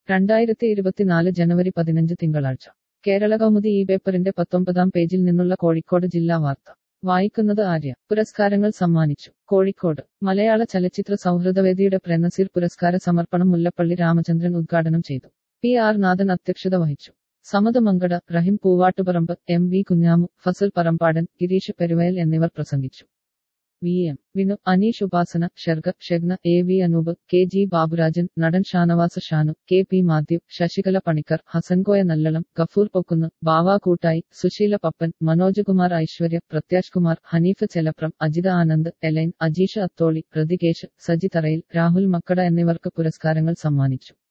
രണ്ടായിരത്തി ഇരുപത്തിനാല് ജനുവരി പതിനഞ്ച് തിങ്കളാഴ്ച കേരള കൗമുദി ഈ പേപ്പറിന്റെ പത്തൊമ്പതാം പേജിൽ നിന്നുള്ള കോഴിക്കോട് ജില്ലാ വാർത്ത വായിക്കുന്നത് ആര്യ പുരസ്കാരങ്ങൾ സമ്മാനിച്ചു കോഴിക്കോട് മലയാള ചലച്ചിത്ര സൗഹൃദവേദിയുടെ പ്രനസീർ പുരസ്കാര സമർപ്പണം മുല്ലപ്പള്ളി രാമചന്ദ്രൻ ഉദ്ഘാടനം ചെയ്തു പി ആർ നാഥൻ അധ്യക്ഷത വഹിച്ചു സമത് മങ്കട റഹിം പൂവാട്ടുപറമ്പ് എം വി കുഞ്ഞാമു ഫസൽ പറമ്പാടൻ ഗിരീഷ് പെരുവയൽ എന്നിവർ പ്രസംഗിച്ചു V M Vinu Aneesh Upasana Sherga Shegna A V Anoop K G Baburajan നടൻ Shanavas Shanu K P Mathew Sasikala Panicker Hassankoya Nallalam Gafoor Pokkunnu Bava Koottayi Susheela Pappan Manoj Kumar Aishwarya Prathyash Kumar Haneef Chelapram Ajitha Anand Elaine Ajeesh Atholi Hrithikesh Saji Tharayil Rahul Makkada എന്നിവർക്ക് പുരസ്കാരങ്ങൾ സമ്മാനിച്ചു